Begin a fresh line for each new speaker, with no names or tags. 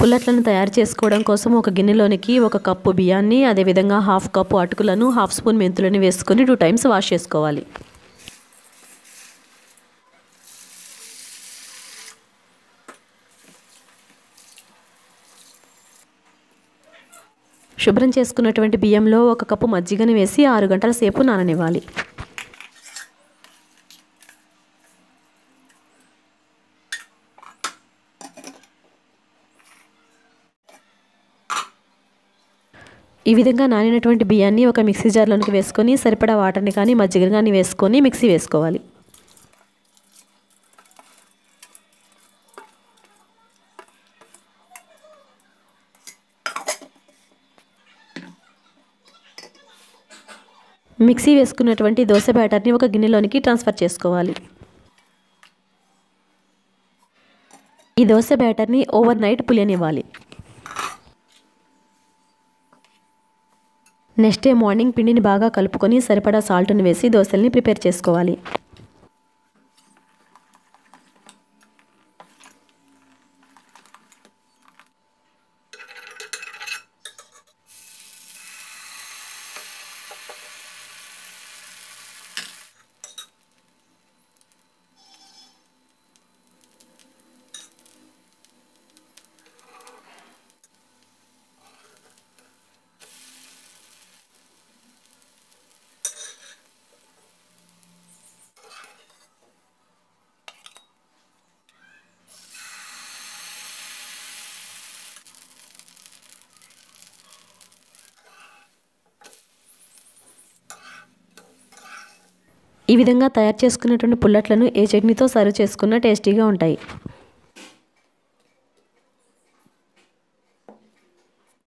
పుల్లట్లను తయారు చేసుకోవడం కోసం ఒక గిన్నెలోనికి ఒక కప్పు బియ్యాన్ని అదేవిధంగా హాఫ్ కప్పు అటుకులను హాఫ్ స్పూన్ మెంతులను వేసుకొని టూ టైమ్స్ వాష్ చేసుకోవాలి శుభ్రం చేసుకున్నటువంటి బియ్యంలో ఒక కప్పు మజ్జిగని వేసి ఆరు గంటల సేపు నాననివ్వాలి ఈ విధంగా నానినటువంటి బియ్యాన్ని ఒక మిక్సీ జార్లోనికి వేసుకొని సరిపడా వాటర్ని కానీ మజ్జిగని కానీ వేసుకొని మిక్సీ వేసుకోవాలి మిక్సీ వేసుకున్నటువంటి దోశ బ్యాటర్ని ఒక గిన్నెలోనికి ట్రాన్స్ఫర్ చేసుకోవాలి ఈ దోశ బ్యాటర్ని ఓవర్ నైట్ పులియనివ్వాలి నెక్స్ట్ డే మార్నింగ్ పిండిని బాగా కలుపుకొని సరిపడా సాల్ట్ని వేసి దోశల్ని ప్రిపేర్ చేసుకోవాలి ఈ విధంగా తయారు చేసుకున్నటువంటి పుల్లట్లను ఏ చట్నీతో సర్వ్ చేసుకున్నా టేస్టీగా ఉంటాయి